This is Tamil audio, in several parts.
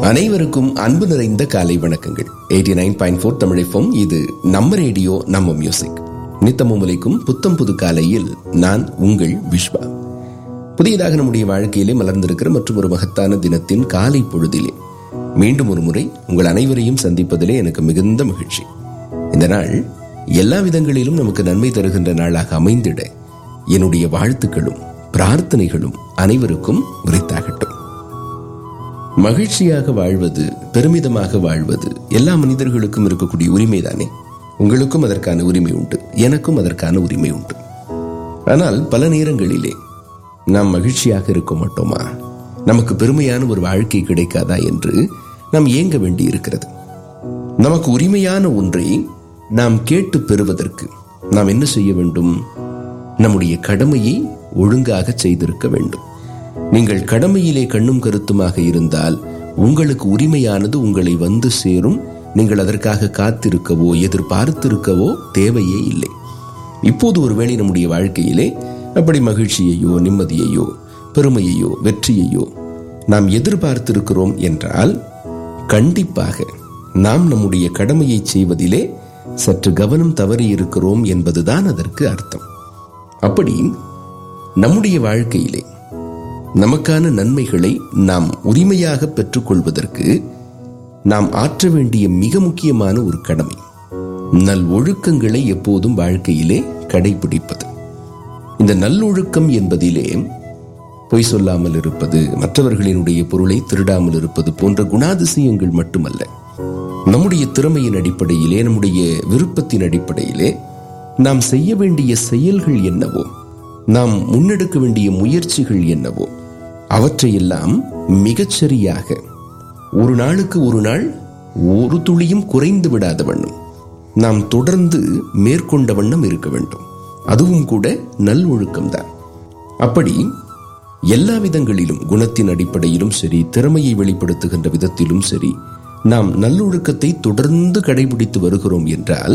அனைவருக்கும் அன்பு நிறைந்த காலை வணக்கங்கள் eighty nine point four Tamil FM இது நம்ம ரேடியோ நம்ம மியூசிக் நித்தமும் உலைக்கும் புத்தம் புது காலையில் நான் உங்கள் விஸ்வா புதியதாக நம்முடைய வாழ்க்கையிலே மலர்ந்திருக்கிற மற்றும் ஒரு மகத்தான தினத்தின் காலை பொழுதிலே மீண்டும் ஒரு முறை உங்கள் அனைவரையும் சந்திப்பதிலே எனக்கு மிகுந்த மகிழ்ச்சி இந்த நாள் எல்லா விதங்களிலும் நமக்கு நன்மை தருகின்ற நாளாக அமைந்திட என்னுடைய வாழ்த்துக்களும் பிரார்த்தனைகளும் அனைவருக்கும் உரித்தாகட்டும் மகிழ்ச்சியாக வாழ்வது பெருமிதமாக வாழ்வது எல்லா மனிதர்களுக்கும் இருக்கக்கூடிய உரிமைதானே உங்களுக்கும் அதற்கான உரிமை உண்டு எனக்கும் அதற்கான உரிமை உண்டு ஆனால் பல நேரங்களிலே நாம் மகிழ்ச்சியாக இருக்க மாட்டோமா நமக்கு பெருமையான ஒரு வாழ்க்கை கிடைக்காதா என்று நாம் ஏங்க வேண்டி இருக்கிறது நமக்கு உரிமையான ஒன்றை நாம் கேட்டு பெறுவதற்கு நாம் என்ன செய்ய வேண்டும் நம்முடைய கடமையை ஒழுங்காக செய்திருக்க வேண்டும் நீங்கள் கடமையிலே கண்ணும் கருத்துமாக இருந்தால் உங்களுக்கு உரிமையானது உங்களை வந்து சேரும் நீங்கள் அதற்காக காத்திருக்கவோ எதிர்பார்த்திருக்கவோ தேவையே இல்லை இப்போது ஒருவேளை நம்முடைய வாழ்க்கையிலே அப்படி மகிழ்ச்சியையோ நிம்மதியையோ பெருமையையோ வெற்றியையோ நாம் எதிர்பார்த்திருக்கிறோம் என்றால் கண்டிப்பாக நாம் நம்முடைய கடமையை செய்வதிலே சற்று கவனம் தவறி இருக்கிறோம் என்பதுதான் அதற்கு அர்த்தம் அப்படி நம்முடைய வாழ்க்கையிலே நமக்கான நன்மைகளை நாம் உரிமையாக பெற்றுக்கொள்வதற்கு நாம் ஆற்ற வேண்டிய மிக முக்கியமான ஒரு கடமை நல் ஒழுக்கங்களை எப்போதும் வாழ்க்கையிலே கடைபிடிப்பது இந்த நல்லொழுக்கம் என்பதிலே பொய் சொல்லாமல் இருப்பது மற்றவர்களினுடைய பொருளை திருடாமல் இருப்பது போன்ற குணாதிசயங்கள் மட்டுமல்ல நம்முடைய திறமையின் அடிப்படையிலே நம்முடைய விருப்பத்தின் அடிப்படையிலே நாம் செய்ய வேண்டிய செயல்கள் என்னவோ நாம் முன்னெடுக்க வேண்டிய முயற்சிகள் என்னவோ அவற்றையெல்லாம் மிகச்சரியாக ஒரு நாளுக்கு ஒரு நாள் ஒரு துளியும் குறைந்து விடாத வண்ணம் நாம் தொடர்ந்து மேற்கொண்ட வண்ணம் இருக்க வேண்டும் அதுவும் கூட நல் ஒழுக்கம்தான் அப்படி எல்லா விதங்களிலும் குணத்தின் அடிப்படையிலும் சரி திறமையை வெளிப்படுத்துகின்ற விதத்திலும் சரி நாம் நல்லொழுக்கத்தை தொடர்ந்து கடைபிடித்து வருகிறோம் என்றால்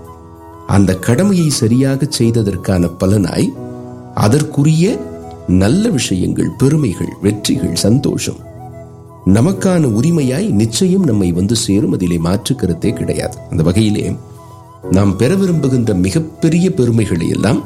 அந்த கடமையை சரியாக செய்ததற்கான பலனாய் அதற்குரிய நல்ல விஷயங்கள் பெருமைகள் வெற்றிகள் சந்தோஷம் நமக்கான உரிமையாய் நிச்சயம் நம்மை வந்து சேரும் அதிலே மாற்று கருத்தே கிடையாது அந்த வகையிலே நாம் பெற விரும்புகின்ற மிகப்பெரிய பெருமைகளை எல்லாம்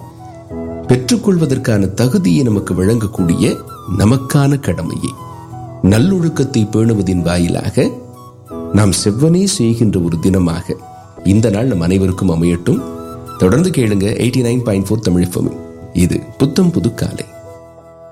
பெற்றுக்கொள்வதற்கான தகுதியை நமக்கு வழங்கக்கூடிய நமக்கான கடமையை நல்லொழுக்கத்தை பேணுவதின் வாயிலாக நாம் செவ்வனே செய்கின்ற ஒரு தினமாக இந்த நாள் நம் அனைவருக்கும் அமையட்டும் தொடர்ந்து கேளுங்க eighty nine point four Tamil இது புத்தம் புது காலை